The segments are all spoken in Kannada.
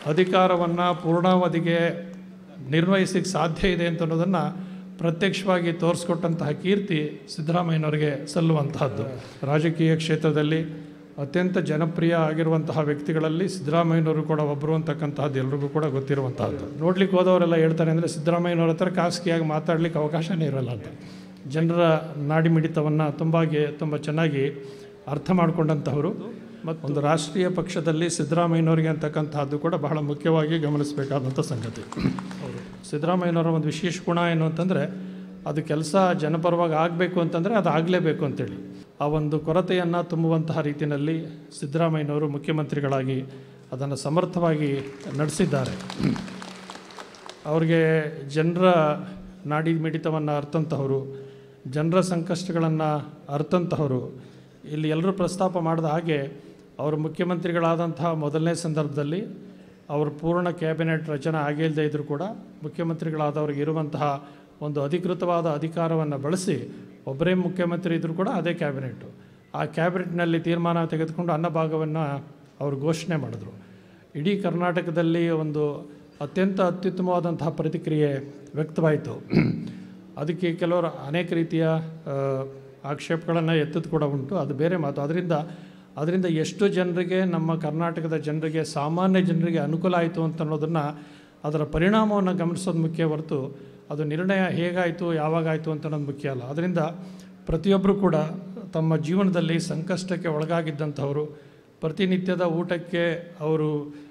ಅಧಿಕಾರವನ್ನು ಪೂರ್ಣಾವಧಿಗೆ ನಿರ್ವಹಿಸಲಿಕ್ಕೆ ಸಾಧ್ಯ ಇದೆ ಅಂತ ಅನ್ನೋದನ್ನು ಪ್ರತ್ಯಕ್ಷವಾಗಿ ತೋರಿಸ್ಕೊಟ್ಟಂತಹ ಕೀರ್ತಿ ಸಿದ್ದರಾಮಯ್ಯನವರಿಗೆ ಸಲ್ಲುವಂತಹದ್ದು ರಾಜಕೀಯ ಕ್ಷೇತ್ರದಲ್ಲಿ ಅತ್ಯಂತ ಜನಪ್ರಿಯ ಆಗಿರುವಂತಹ ವ್ಯಕ್ತಿಗಳಲ್ಲಿ ಸಿದ್ದರಾಮಯ್ಯನವರು ಕೂಡ ಒಬ್ಬರು ಅಂತಕ್ಕಂತಹದ್ದು ಎಲ್ರಿಗೂ ಕೂಡ ಗೊತ್ತಿರುವಂತಹದ್ದು ನೋಡ್ಲಿಕ್ಕೆ ಹೋದವರೆಲ್ಲ ಹೇಳ್ತಾರೆ ಅಂದರೆ ಸಿದ್ದರಾಮಯ್ಯನವ್ರ ಹತ್ರ ಖಾಸಗಿಯಾಗಿ ಮಾತಾಡ್ಲಿಕ್ಕೆ ಅವಕಾಶನೇ ಇರಲ್ಲ ಅಂತ ಜನರ ನಾಡಿ ಮಿಡಿತವನ್ನು ತುಂಬಾಗಿ ತುಂಬ ಚೆನ್ನಾಗಿ ಅರ್ಥ ಮಾಡಿಕೊಂಡಂತಹವರು ಮತ್ತು ಒಂದು ರಾಷ್ಟ್ರೀಯ ಪಕ್ಷದಲ್ಲಿ ಸಿದ್ದರಾಮಯ್ಯನವರಿಗೆ ಅಂತಕ್ಕಂತಹದ್ದು ಕೂಡ ಬಹಳ ಮುಖ್ಯವಾಗಿ ಗಮನಿಸಬೇಕಾದಂಥ ಸಂಗತಿ ಸಿದ್ದರಾಮಯ್ಯನವರ ಒಂದು ವಿಶೇಷ ಗುಣ ಏನು ಅಂತಂದರೆ ಅದು ಕೆಲಸ ಜನಪರವಾಗಿ ಆಗಬೇಕು ಅಂತಂದರೆ ಅದು ಆಗಲೇಬೇಕು ಅಂತೇಳಿ ಆ ಒಂದು ಕೊರತೆಯನ್ನು ತುಂಬುವಂತಹ ರೀತಿಯಲ್ಲಿ ಸಿದ್ದರಾಮಯ್ಯನವರು ಮುಖ್ಯಮಂತ್ರಿಗಳಾಗಿ ಅದನ್ನು ಸಮರ್ಥವಾಗಿ ನಡೆಸಿದ್ದಾರೆ ಅವ್ರಿಗೆ ಜನರ ನಾಡಿ ಮಿಡಿತವನ್ನು ಅರ್ಥಂತಹವರು ಜನರ ಸಂಕಷ್ಟಗಳನ್ನು ಅರ್ಥಂತಹವರು ಇಲ್ಲಿ ಎಲ್ಲರೂ ಪ್ರಸ್ತಾಪ ಮಾಡಿದ ಹಾಗೆ ಅವರು ಮುಖ್ಯಮಂತ್ರಿಗಳಾದಂತಹ ಮೊದಲನೇ ಸಂದರ್ಭದಲ್ಲಿ ಅವರು ಪೂರ್ಣ ಕ್ಯಾಬಿನೆಟ್ ರಚನೆ ಆಗಿಲ್ಲದೆ ಇದ್ದರೂ ಕೂಡ ಮುಖ್ಯಮಂತ್ರಿಗಳಾದವ್ರಿಗೆ ಇರುವಂತಹ ಒಂದು ಅಧಿಕೃತವಾದ ಅಧಿಕಾರವನ್ನು ಬಳಸಿ ಒಬ್ಬರೇ ಮುಖ್ಯಮಂತ್ರಿ ಇದ್ದರೂ ಕೂಡ ಅದೇ ಕ್ಯಾಬಿನೆಟ್ಟು ಆ ಕ್ಯಾಬಿನೆಟ್ನಲ್ಲಿ ತೀರ್ಮಾನ ತೆಗೆದುಕೊಂಡು ಅನ್ನಭಾಗವನ್ನು ಅವರು ಘೋಷಣೆ ಮಾಡಿದ್ರು ಇಡೀ ಕರ್ನಾಟಕದಲ್ಲಿ ಒಂದು ಅತ್ಯಂತ ಅತ್ಯುತ್ತಮವಾದಂತಹ ಪ್ರತಿಕ್ರಿಯೆ ವ್ಯಕ್ತವಾಯಿತು ಅದಕ್ಕೆ ಕೆಲವರು ಅನೇಕ ರೀತಿಯ ಆ, ಆಕ್ಷೇಪಗಳನ್ನು ಎತ್ತದ್ದು ಕೂಡ ಉಂಟು ಅದು ಬೇರೆ ಮಾತು ಅದರಿಂದ ಅದರಿಂದ ಎಷ್ಟು ಜನರಿಗೆ ನಮ್ಮ ಕರ್ನಾಟಕದ ಜನರಿಗೆ ಸಾಮಾನ್ಯ ಜನರಿಗೆ ಅನುಕೂಲ ಆಯಿತು ಅಂತ ಅನ್ನೋದನ್ನು ಅದರ ಪರಿಣಾಮವನ್ನು ಗಮನಿಸೋದು ಮುಖ್ಯ ಹೊರತು ಅದು ನಿರ್ಣಯ ಹೇಗಾಯಿತು ಯಾವಾಗಾಯಿತು ಅಂತ ಅನ್ನೋದು ಮುಖ್ಯ ಅಲ್ಲ ಅದರಿಂದ ಪ್ರತಿಯೊಬ್ಬರು ಕೂಡ ತಮ್ಮ ಜೀವನದಲ್ಲಿ ಸಂಕಷ್ಟಕ್ಕೆ ಒಳಗಾಗಿದ್ದಂಥವರು ಪ್ರತಿನಿತ್ಯದ ಊಟಕ್ಕೆ ಅವರು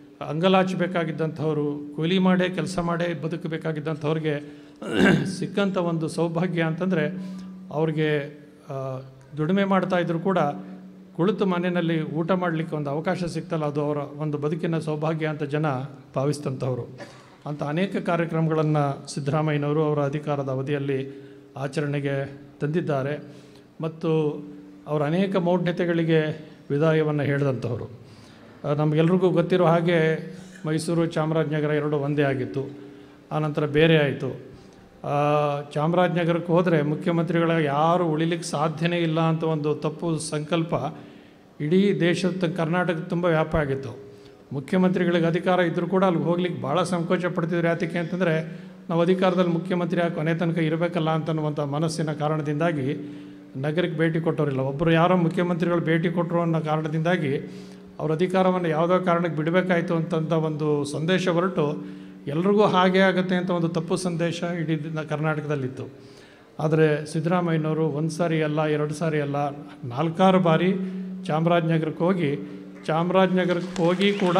ಅಂಗಲಾಚಬೇಕಾಗಿದ್ದಂಥವ್ರು ಕೂಲಿ ಮಾಡೇ ಕೆಲಸ ಮಾಡೇ ಬದುಕಬೇಕಾಗಿದ್ದಂಥವ್ರಿಗೆ ಸಿಕ್ಕಂಥ ಒಂದು ಸೌಭಾಗ್ಯ ಅಂತಂದರೆ ಅವ್ರಿಗೆ ಆ, ದುಡಿಮೆ ಮಾಡ್ತಾ ಇದ್ದರೂ ಕೂಡ ಕುಳಿತು ಮನೆಯಲ್ಲಿ ಊಟ ಮಾಡಲಿಕ್ಕೆ ಒಂದು ಅವಕಾಶ ಸಿಗ್ತಲ್ಲ ಅದು ಅವರ ಒಂದು ಬದುಕಿನ ಸೌಭಾಗ್ಯ ಅಂತ ಜನ ಭಾವಿಸಿದಂಥವ್ರು ಅಂಥ ಅನೇಕ ಕಾರ್ಯಕ್ರಮಗಳನ್ನು ಸಿದ್ದರಾಮಯ್ಯನವರು ಅವರ ಅಧಿಕಾರದ ಅವಧಿಯಲ್ಲಿ ಆಚರಣೆಗೆ ತಂದಿದ್ದಾರೆ ಮತ್ತು ಅವರ ಅನೇಕ ಮೌಢ್ಯತೆಗಳಿಗೆ ವಿದಾಯವನ್ನು ಹೇಳಿದಂಥವ್ರು ಆ, ನಮಗೆಲ್ರಿಗೂ ಗೊತ್ತಿರೋ ಹಾಗೆ ಮೈಸೂರು ಚಾಮರಾಜನಗರ ಎರಡು ಒಂದೇ ಆಗಿತ್ತು ಆನಂತರ ಬೇರೆ ಆಯಿತು ಆ, ಚಾಮರಾಜನಗರಕ್ಕೆ ಹೋದರೆ ಮುಖ್ಯಮಂತ್ರಿಗಳ ಯಾರು ಉಳಿಲಿಕ್ಕೆ ಸಾಧ್ಯನೇ ಇಲ್ಲ ಅಂತ ಒಂದು ತಪ್ಪು ಸಂಕಲ್ಪ ಇಡೀ ದೇಶದ ಕರ್ನಾಟಕ ತುಂಬ ವ್ಯಾಪ ಆಗಿತ್ತು ಮುಖ್ಯಮಂತ್ರಿಗಳಿಗೆ ಅಧಿಕಾರ ಇದ್ದರೂ ಕೂಡ ಅಲ್ಲಿಗೆ ಹೋಗ್ಲಿಕ್ಕೆ ಭಾಳ ಸಂಕೋಚ ಪಡ್ತಿದ್ರು ಯಾತಕ್ಕೆ ಅಂತಂದರೆ ನಾವು ಅಧಿಕಾರದಲ್ಲಿ ಮುಖ್ಯಮಂತ್ರಿ ಆಗಿ ಕೊನೆ ತನಕ ಇರಬೇಕಲ್ಲ ಅಂತನ್ನುವಂಥ ಮನಸ್ಸಿನ ಕಾರಣದಿಂದಾಗಿ ನಗರಕ್ಕೆ ಭೇಟಿ ಕೊಟ್ಟವರಿಲ್ಲ ಒಬ್ಬರು ಯಾರೋ ಮುಖ್ಯಮಂತ್ರಿಗಳು ಭೇಟಿ ಕೊಟ್ಟರು ಅನ್ನೋ ಕಾರಣದಿಂದಾಗಿ ಅವ್ರ ಅಧಿಕಾರವನ್ನು ಯಾವುದೋ ಕಾರಣಕ್ಕೆ ಬಿಡಬೇಕಾಯಿತು ಅಂತಂಥ ಒಂದು ಸಂದೇಶ ಹೊರಟು ಎಲ್ರಿಗೂ ಹಾಗೆ ಆಗುತ್ತೆ ಅಂತ ಒಂದು ತಪ್ಪು ಸಂದೇಶ ಇಡೀ ನ- ಕರ್ನಾಟಕದಲ್ಲಿತ್ತು ಆದರೆ ಸಿದ್ದರಾಮಯ್ಯನವರು ಒಂದು ಸಾರಿ ಅಲ್ಲ ಎರಡು ಸಾರಿ ಅಲ್ಲ ನಾಲ್ಕಾರು ಬಾರಿ ಚಾಮರಾಜನಗರಕ್ಕೆ ಹೋಗಿ ಚಾಮರಾಜನಗರಕ್ಕೆ ಹೋಗಿ ಕೂಡ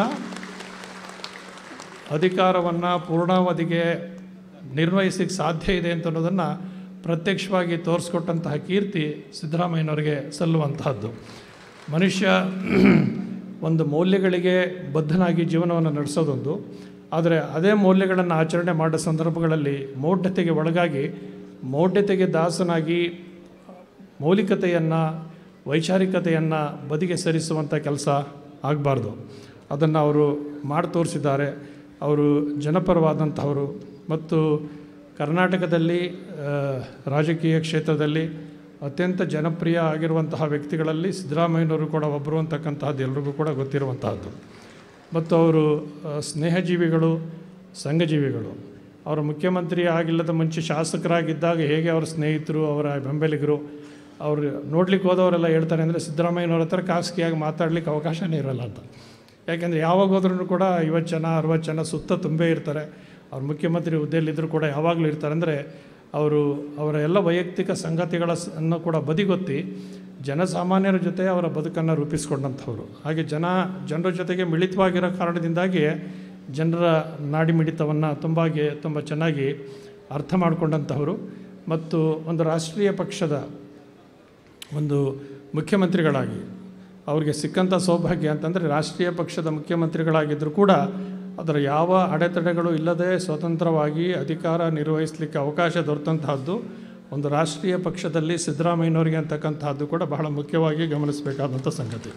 ಅಧಿಕಾರವನ್ನು ಪೂರ್ಣಾವಧಿಗೆ ನಿರ್ವಹಿಸಲಿಕ್ಕೆ ಸಾಧ್ಯ ಇದೆ ಅಂತ ಅನ್ನೋದನ್ನು ಪ್ರತ್ಯಕ್ಷವಾಗಿ ತೋರಿಸ್ಕೊಟ್ಟಂತಹ ಕೀರ್ತಿ ಸಿದ್ದರಾಮಯ್ಯನವರಿಗೆ ಸಲ್ಲುವಂತಹದ್ದು ಮನುಷ್ಯ ಒಂದು ಮೌಲ್ಯಗಳಿಗೆ ಬದ್ಧನಾಗಿ ಜೀವನವನ್ನು ನಡೆಸೋದೊಂದು ಆದರೆ ಅದೇ ಮೌಲ್ಯಗಳನ್ನು ಆಚರಣೆ ಮಾಡೋ ಸಂದರ್ಭಗಳಲ್ಲಿ ಮೌಢ್ಯತೆಗೆ ಒಳಗಾಗಿ ಮೌಢ್ಯತೆಗೆ ದಾಸನಾಗಿ ಮೌಲಿಕತೆಯನ್ನು ವೈಚಾರಿಕತೆಯನ್ನು ಬದಿಗೆ ಸರಿಸುವಂಥ ಕೆಲಸ ಆಗಬಾರ್ದು ಅದನ್ನು ಅವರು ಮಾಡಿ ತೋರಿಸಿದ್ದಾರೆ ಅವರು ಜನಪರವಾದಂಥವರು ಮತ್ತು ಕರ್ನಾಟಕದಲ್ಲಿ ಆ, ರಾಜಕೀಯ ಕ್ಷೇತ್ರದಲ್ಲಿ ಅತ್ಯಂತ ಜನಪ್ರಿಯ ಆಗಿರುವಂತಹ ವ್ಯಕ್ತಿಗಳಲ್ಲಿ ಸಿದ್ದರಾಮಯ್ಯನವರು ಕೂಡ ಒಬ್ಬರು ಅಂತಕ್ಕಂತಹದ್ದು ಎಲ್ರಿಗೂ ಕೂಡ ಗೊತ್ತಿರುವಂತಹದ್ದು ಮತ್ತು ಅವರು ಆ, ಸ್ನೇಹಜೀವಿಗಳು ಸಂಘಜೀವಿಗಳು ಅವರು ಮುಖ್ಯಮಂತ್ರಿ ಆಗಿಲ್ಲದ ಮುಂಚೆ ಶಾಸಕರಾಗಿದ್ದಾಗ ಹೇಗೆ ಅವರ ಸ್ನೇಹಿತರು ಅವರ ಬೆಂಬಲಿಗರು ಅವರು ನೋಡ್ಲಿಕ್ಕೆ ಹೋದವರೆಲ್ಲ ಹೇಳ್ತಾರೆ ಅಂದರೆ ಸಿದ್ದರಾಮಯ್ಯನವ್ರ ಹತ್ರ ಖಾಸಗಿಯಾಗಿ ಮಾತಾಡ್ಲಿಕ್ಕೆ ಅವಕಾಶನೇ ಇರಲ್ಲ ಅಂತ ಯಾಕೆಂದರೆ ಯಾವಾಗ ಹೋದ್ರೂ ಕೂಡ ಐವತ್ತು ಜನ ಅರವತ್ತು ಜನ ಸುತ್ತ ತುಂಬೇ ಇರ್ತಾರೆ ಅವ್ರು ಮುಖ್ಯಮಂತ್ರಿ ಹುದ್ದೆಯಲ್ಲಿದ್ದರೂ ಕೂಡ ಯಾವಾಗಲೂ ಇರ್ತಾರೆ ಅಂದರೆ ಅವರು ಅವರ ಎಲ್ಲ ವೈಯಕ್ತಿಕ ಸಂಗತಿಗಳ ಸ- ಅನ್ನು ಕೂಡ ಬದಿಗೊತ್ತಿ ಜನಸಾಮಾನ್ಯರ ಜೊತೆ ಅವರ ಬದುಕನ್ನು ರೂಪಿಸ್ಕೊಂಡಂಥವ್ರು ಹಾಗೆ ಜನ ಜನರ ಜೊತೆಗೆ ಮಿಳಿತವಾಗಿರೋ ಕಾರಣದಿಂದಾಗಿ ಜನರ ನಾಡಿ ಮಿಡಿತವನ್ನು ತುಂಬಾಗಿ ತುಂಬ ಚೆನ್ನಾಗಿ ಅರ್ಥ ಮಾಡಿಕೊಂಡಂಥವರು ಮತ್ತು ಒಂದು ರಾಷ್ಟ್ರೀಯ ಪಕ್ಷದ ಒಂದು ಮುಖ್ಯಮಂತ್ರಿಗಳಾಗಿ ಅವರಿಗೆ ಸಿಕ್ಕಂಥ ಸೌಭಾಗ್ಯ ಅಂತಂದರೆ ರಾಷ್ಟ್ರೀಯ ಪಕ್ಷದ ಮುಖ್ಯಮಂತ್ರಿಗಳಾಗಿದ್ದರೂ ಕೂಡ ಅದರ ಯಾವ ಅಡೆತಡೆಗಳು ಇಲ್ಲದೆ ಸ್ವತಂತ್ರವಾಗಿ ಅಧಿಕಾರ ನಿರ್ವಹಿಸಲಿಕ್ಕೆ ಅವಕಾಶ ದೊರೆತಂತಹದ್ದು ಒಂದು ರಾಷ್ಟ್ರೀಯ ಪಕ್ಷದಲ್ಲಿ ಸಿದ್ದರಾಮಯ್ಯನವರಿಗೆ ಅಂತಕ್ಕಂತಹದ್ದು ಕೂಡ ಬಹಳ ಮುಖ್ಯವಾಗಿ ಗಮನಿಸಬೇಕಾದಂಥ ಸಂಗತಿ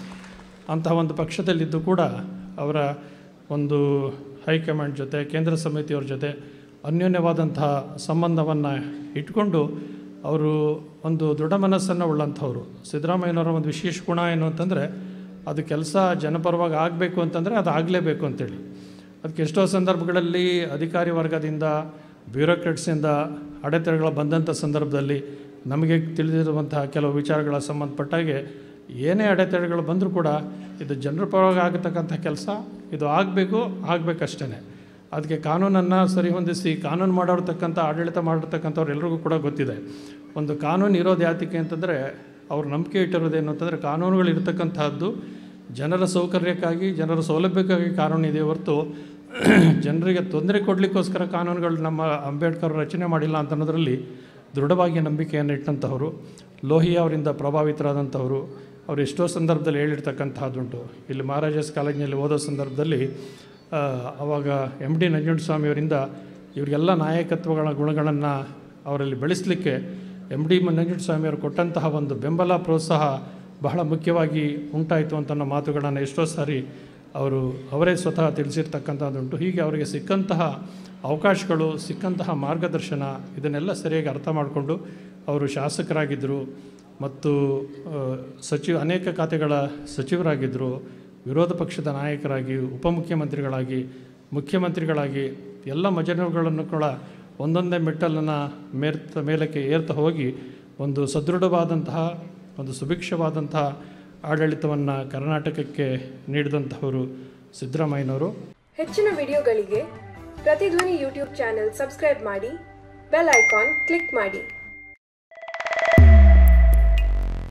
ಅಂತಹ ಒಂದು ಪಕ್ಷದಲ್ಲಿದ್ದು ಕೂಡ ಅವರ ಒಂದು ಹೈಕಮಾಂಡ್ ಜೊತೆ ಕೇಂದ್ರ ಸಮಿತಿಯವ್ರ ಜೊತೆ ಅನ್ಯೋನ್ಯವಾದಂತಹ ಸಂಬಂಧವನ್ನು ಇಟ್ಕೊಂಡು ಅವರು ಒಂದು ದೃಢ ಮನಸ್ಸನ್ನು ಉಳ್ಳಂಥವ್ರು ಸಿದ್ದರಾಮಯ್ಯನವರ ಒಂದು ವಿಶೇಷ ಗುಣ ಏನು ಅಂತಂದರೆ ಅದು ಕೆಲಸ ಜನಪರವಾಗಿ ಆಗಬೇಕು ಅಂತಂದರೆ ಅದು ಆಗಲೇಬೇಕು ಅಂತೇಳಿ ಅದಕ್ಕೆ ಎಷ್ಟೋ ಸಂದರ್ಭಗಳಲ್ಲಿ ಅಧಿಕಾರಿ ವರ್ಗದಿಂದ ಬ್ಯೂರೋಕ್ರೆಟ್ಸಿಂದ ಅಡೆತಡೆಗಳು ಬಂದಂಥ ಸಂದರ್ಭದಲ್ಲಿ ನಮಗೆ ತಿಳಿದಿರುವಂತಹ ಕೆಲವು ವಿಚಾರಗಳ ಸಂಬಂಧಪಟ್ಟಾಗೆ ಏನೇ ಅಡೆತಡೆಗಳು ಬಂದರೂ ಕೂಡ ಇದು ಜನರ ಪರವಾಗಿ ಆಗತಕ್ಕಂಥ ಕೆಲಸ ಇದು ಆಗಬೇಕು ಆಗಬೇಕಷ್ಟೇ ಅದಕ್ಕೆ ಕಾನೂನನ್ನು ಸರಿಹೊಂದಿಸಿ ಕಾನೂನು ಮಾಡಿರ್ತಕ್ಕಂಥ ಆಡಳಿತ ಮಾಡಿರ್ತಕ್ಕಂಥವ್ರು ಎಲ್ರಿಗೂ ಕೂಡ ಗೊತ್ತಿದೆ ಒಂದು ಕಾನೂನು ಇರೋದು ಯಾತಕ್ಕೆ ಅಂತಂದರೆ ಅವ್ರು ನಂಬಿಕೆ ಇಟ್ಟಿರೋದೇನು ಅಂತಂದರೆ ಕಾನೂನುಗಳು ಇರತಕ್ಕಂತಹದ್ದು ಜನರ ಸೌಕರ್ಯಕ್ಕಾಗಿ ಜನರ ಸೌಲಭ್ಯಕ್ಕಾಗಿ ಕಾನೂನು ಇದೆ ಹೊರತು ಜನರಿಗೆ ತೊಂದರೆ ಕೊಡಲಿಕ್ಕೋಸ್ಕರ ಕಾನೂನುಗಳು ನಮ್ಮ ಅಂಬೇಡ್ಕರ್ ರಚನೆ ಮಾಡಿಲ್ಲ ಅಂತ ಅನ್ನೋದರಲ್ಲಿ ದೃಢವಾಗಿ ನಂಬಿಕೆಯನ್ನು ಇಟ್ಟಂಥವರು ಲೋಹಿಯಾ ಅವರಿಂದ ಪ್ರಭಾವಿತರಾದಂಥವರು ಅವರು ಎಷ್ಟೋ ಸಂದರ್ಭದಲ್ಲಿ ಹೇಳಿರ್ತಕ್ಕಂತಹದ್ದುಂಟು ಇಲ್ಲಿ ಮಹಾರಾಜಾಸ್ ಕಾಲೇಜಿನಲ್ಲಿ ಓದೋ ಸಂದರ್ಭದಲ್ಲಿ ಆ, ಆವಾಗ ಎಮ್ ಡಿ ನಂಜುಂಡಸ್ವಾಮಿಯವರಿಂದ ಇವರಿಗೆಲ್ಲ ನಾಯಕತ್ವಗಳ ಗುಣಗಳನ್ನು ಅವರಲ್ಲಿ ಬೆಳೆಸಲಿಕ್ಕೆ ಎಮ್ ಡಿ ನಂಜುಂಡಸ್ವಾಮಿಯವರು ಕೊಟ್ಟಂತಹ ಒಂದು ಬೆಂಬಲ ಪ್ರೋತ್ಸಾಹ ಬಹಳ ಮುಖ್ಯವಾಗಿ ಉಂಟಾಯಿತು ಅಂತ ಅನ್ನೋ ಮಾತುಗಳನ್ನು ಎಷ್ಟೋ ಸಾರಿ ಅವರು ಅವರೇ ಸ್ವತಃ ತಿಳಿಸಿರ್ತಕ್ಕಂಥದ್ದುಂಟು ಹೀಗೆ ಅವರಿಗೆ ಸಿಕ್ಕಂತಹ ಅವಕಾಶಗಳು ಸಿಕ್ಕಂತಹ ಮಾರ್ಗದರ್ಶನ ಇದನ್ನೆಲ್ಲ ಸರಿಯಾಗಿ ಅರ್ಥ ಮಾಡಿಕೊಂಡು ಅವರು ಶಾಸಕರಾಗಿದ್ದರು ಮತ್ತು ಆ, ಸಚಿವ ಅನೇಕ ಖಾತೆಗಳ ಸಚಿವರಾಗಿದ್ದರು ವಿರೋಧ ಪಕ್ಷದ ನಾಯಕರಾಗಿ ಉಪಮುಖ್ಯಮಂತ್ರಿಗಳಾಗಿ ಮುಖ್ಯಮಂತ್ರಿಗಳಾಗಿ ಎಲ್ಲ ಮಜನುಗಳನ್ನು ಕೂಡ ಒಂದೊಂದೇ ಮೆಟ್ಟಲನ್ನು ಮೇರ್ತ ಮೇಲಕ್ಕೆ ಏರ್ತಾ ಹೋಗಿ ಒಂದು ಸದೃಢವಾದಂತಹ ಒಂದು ಸುಭಿಕ್ಷವಾದಂತಹ ಆಡಳಿತವನ್ನು ಕರ್ನಾಟಕಕ್ಕೆ ನೀಡಿದಂತಹವರು ಸಿದ್ದರಾಮಯ್ಯನವರು ಹೆಚ್ಚಿನ ವಿಡಿಯೋಗಳಿಗೆ ಪ್ರತಿಧ್ವನಿ ಯೂಟ್ಯೂಬ್ ಚಾನೆಲ್ ಸಬ್ಸ್ಕ್ರೈಬ್ ಮಾಡಿ ಬೆಲ್ ಐಕಾನ್ ಕ್ಲಿಕ್ ಮಾಡಿ